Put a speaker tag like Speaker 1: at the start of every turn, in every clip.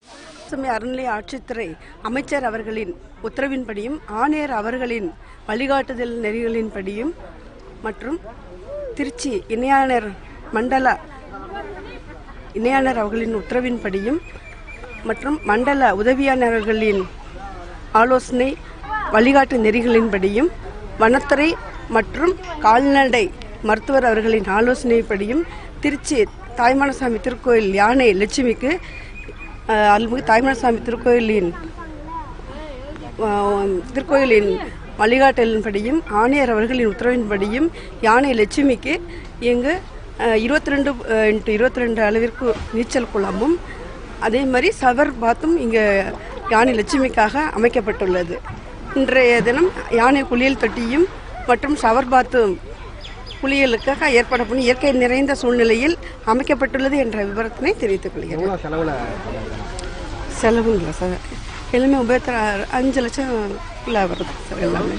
Speaker 1: பசுமை அறநிலைய ஆட்சித்துறை அமைச்சர் அவர்களின் உத்தரவின்படியும் ஆணையர் அவர்களின் வழிகாட்டுதல் நெறிகளின்படியும் மற்றும் திருச்சி இணையாளர் மண்டல இணையாளர் அவர்களின் உத்தரவின்படியும் மற்றும் மண்டல உதவியாளர்களின் ஆலோசனை வழிகாட்டு நெறிகளின்படியும் வனத்துறை மற்றும் கால்நடை மருத்துவர் அவர்களின் ஆலோசனைப்படியும் திருச்சி தாய்மானசாமி திருக்கோயில் யானை லட்சுமிக்கு அஹ், அருள்மிகு தாய்மானசாமி திருக்கோயிலின் அஹ், திருக்கோயிலின் வழிகாட்டலின்படியும் ஆணையர் அவர்களின் உத்தரவின்படியும் யானை லட்சுமிக்கு இங்கு இருபத்தி ரெண்டு இன்ட்டு இருபத்தி ரெண்டு அளவிற்கு நீச்சல் குளமும் அதே மாதிரி சவர் பாத்தும் இங்கே யானை லட்சுமிக்காக அமைக்கப்பட்டுள்ளது இன்றைய தினம் யானை குளியல் தொட்டியும் மற்றும் ஷவர் பாத்தும் குளியலுக்காக ஏற்பாடு பண்ணி இயற்கை நிறைந்த சூழ்நிலையில் அமைக்கப்பட்டுள்ளது என்ற விவரத்தினை தெரிவித்துக் கொள்கிறேன்
Speaker 2: எவ்வளோ செலவில்
Speaker 1: செலவுங்களா சார் எல்லாமே உபயோகத்தில் அஞ்சு லட்சம் வருது சார் எல்லாமே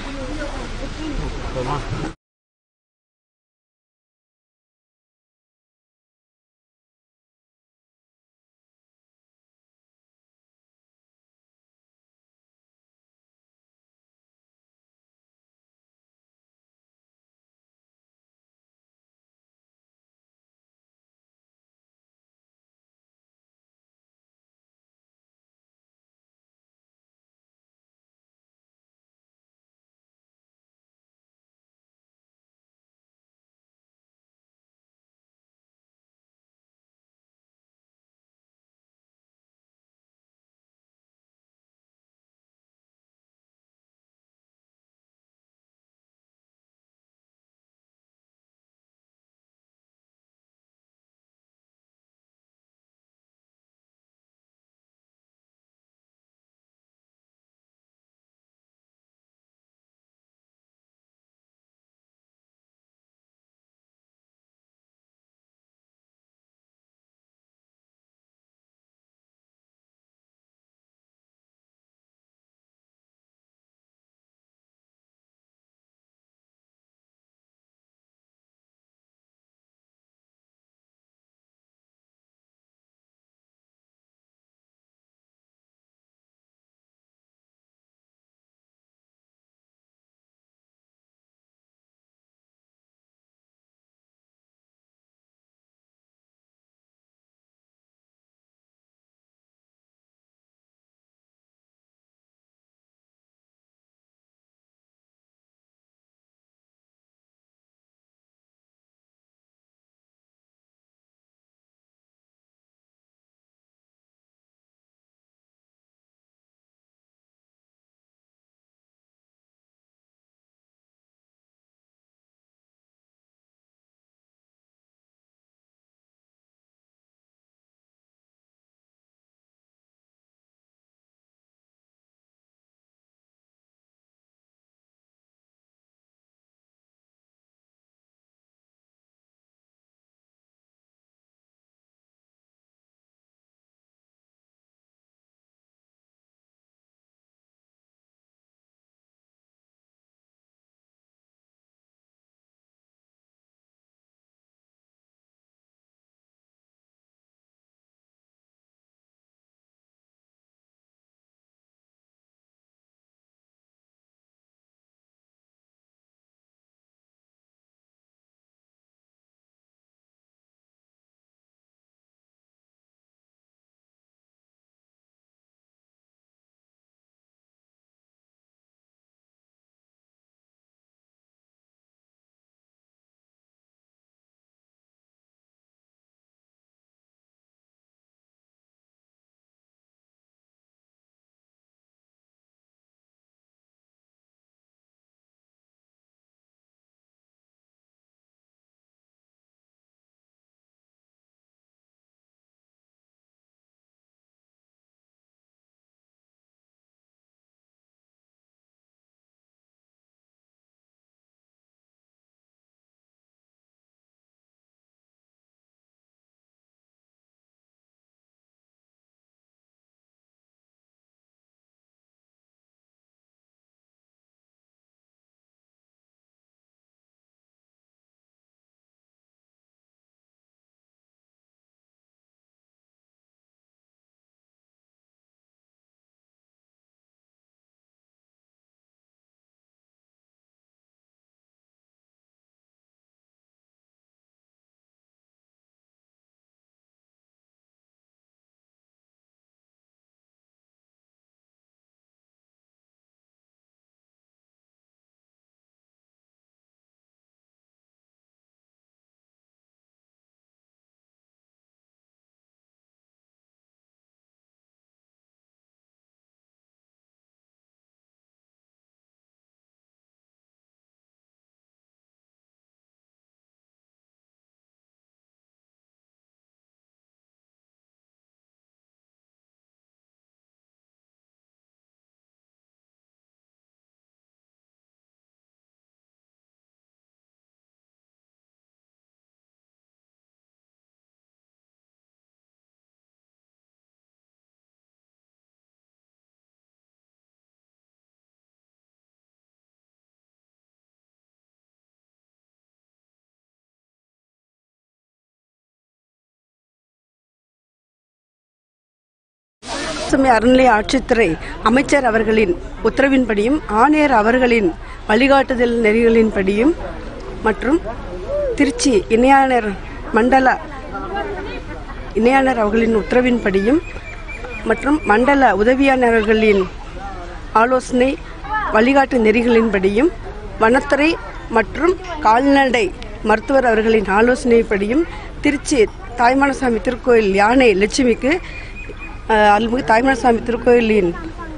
Speaker 1: பசுமை அறநிலைய ஆட்சித்துறை அமைச்சர் அவர்களின் உத்தரவின்படியும் ஆணையர் அவர்களின் வழிகாட்டுதல் நெறிகளின்படியும் மற்றும் திருச்சி இணையாளர் மண்டல இணையாளர் அவர்களின் உத்தரவின்படியும் மற்றும் மண்டல உதவியாளர்களின் ஆலோசனை வழிகாட்டு நெறிகளின்படியும் வனத்துறை மற்றும் கால்நடை மருத்துவர் அவர்களின் ஆலோசனைப்படியும் திருச்சி தாய்மானசாமி திருக்கோயில் யானை லட்சுமிக்கு அஹ், அருள்மிகு தாய்மானசாமி திருக்கோயிலின்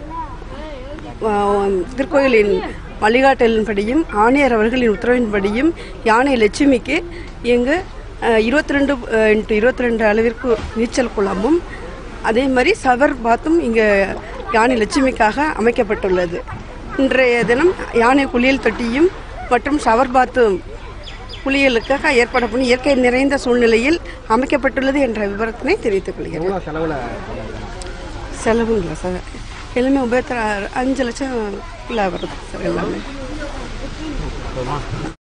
Speaker 1: அஹ், திருக்கோயிலின் வழிகாட்டலின்படியும் ஆணையர் அவர்களின் உத்தரவின்படியும் யானை லட்சுமிக்கு இங்கு இருபத்தி ரெண்டு இன்ட்டு இருபத்தி ரெண்டு அளவிற்கு நீச்சல் குளமும் அதே மாதிரி சவர் பாத்தும் இங்கே யானை லட்சுமிக்காக அமைக்கப்பட்டுள்ளது இன்றைய தினம் யானை குளியல் தொட்டியும் மற்றும் ஷவர் பாத்தும் குளியலுக்காக ஏற்பாடு பண்ணி இயற்கை நிறைந்த சூழ்நிலையில் அமைக்கப்பட்டுள்ளது என்ற விவரத்தினை தெரிவித்துக் கொள்கிறேன்
Speaker 2: எவ்வளோ செலவில்
Speaker 1: செலவுங்களா சார் எல்லாமே உபயோகத்தில் அஞ்சு லட்சம் வருது சார் எல்லாமே